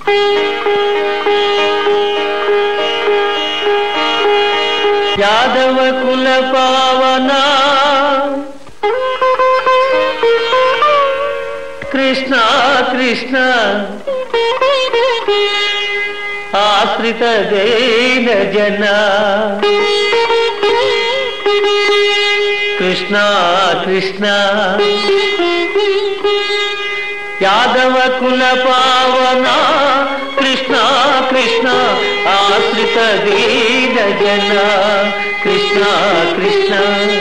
యాదవ కుల పావన కృష్ణ కృష్ణ ఆశ్రిత దేన జన కృష్ణ కృష్ణ యాదవ కుల పావన కృష్ణ కృష్ణ ఆశ్రిత దీన జన కృష్ణ కృష్ణ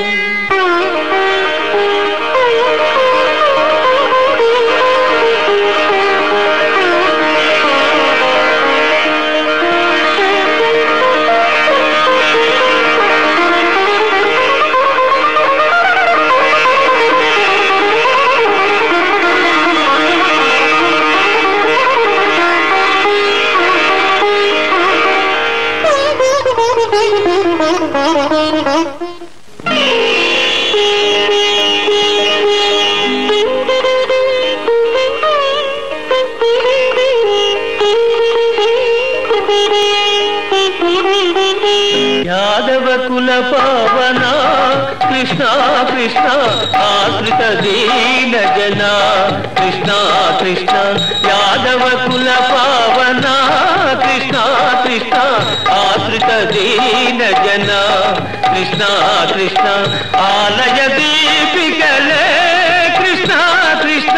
యాదవ కుల పవన కృష్ణ కృష్ణ ఆశ్రిత దీన జన కృష్ణ కృష్ణ యాదవ కుల పవన కృష్ణ కృష్ణ ఆశ్రిత దీన జన కృష్ణ కృష్ణ ఆలయ దీపికలే కృష్ణ కృష్ణ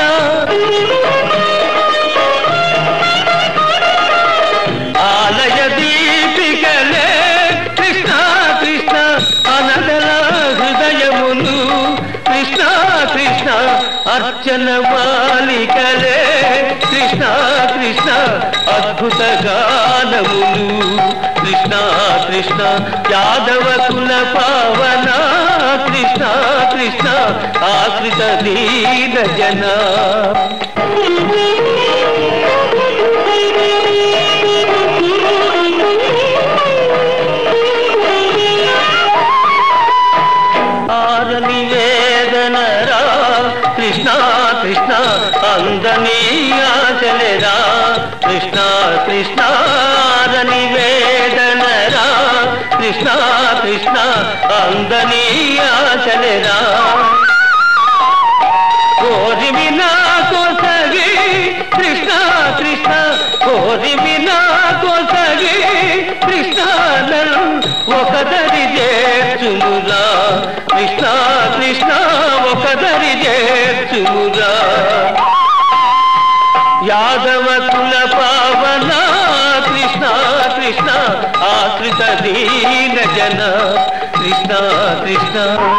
ఆలయ దీపికలే కృష్ణ కృష్ణ అనగల హృదయములు కృష్ణ కృష్ణ అర్చన మాలికలే కృష్ణ కృష్ణ అద్భుత గానములు కృష్ణ కృష్ణ యాదవ కుల పవన కృష్ణ కృష్ణ ఆశ్రిత దీన జన ఆరని వేదనరా కృష్ణ కృష్ణ అందని ఆచలేరా కృష్ణ కృష్ణ ఆరని వేదనరా కృష్ణ కృష్ణ అందని ఆచలేరా కోరి వినా కొసగి కృష్ణ కృష్ణ కోరి వినా కొసగి కృష్ణ నన్ను ఒకదరి చేర్చుమురా కృష్ణ కృష్ణ ఒకదరి చేర్చుమురా యాదవ కుల పావన కృష్ణ కృష్ణ ఆశ్రిత దీన జన కృష్ణ కృష్ణ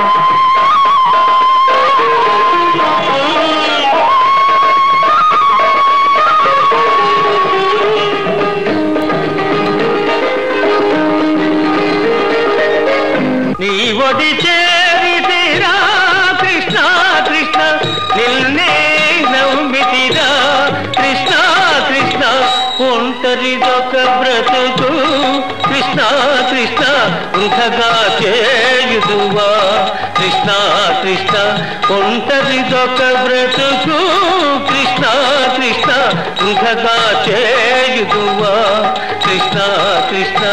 నీ ఒడి చేరితిరా కృష్ణ కృష్ణ నిన్నే నమ్మితిరా కృష్ణ కృష్ణ ఒంటరిదొక బ్రతుకు కృష్ణ కృష్ణ వృధగా చేయుదువా కృష్ణ కృష్ణ ఒంటరిదొక బ్రతుకు కృష్ణ కృష్ణ వృధగా చేయుదువా కృష్ణ కృష్ణ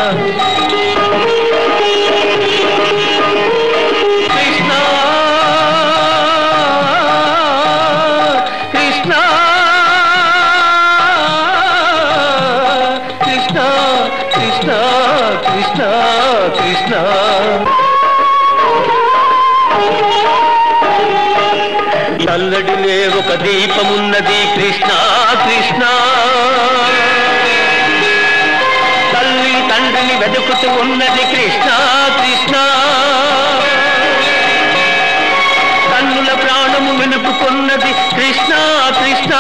కృష్ణ కృష్ణ కృష్ణ కృష్ణ కృష్ణ కృష్ణ చల్లడిలే ఒక దీపమున్నది కృష్ణ కృష్ణ తల్లి తండ్రిని వెతుకుతూ ఉన్నది కృష్ణ కృష్ణ కన్నుల ప్రాణము వెనుకున్నది కృష్ణ కృష్ణ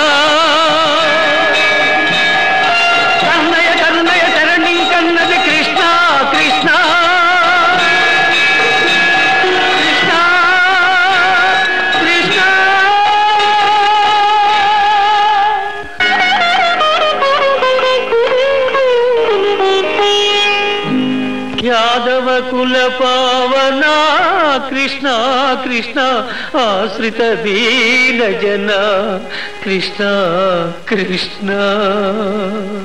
కన్నయ కన్నయ తరణి కన్నది కృష్ణ కృష్ణ కృష్ణ కృష్ణ యాదవ కుల పావన కృష్ణ కృష్ణ ఆశ్రిత దీన జన కృష్ణ కృష్ణ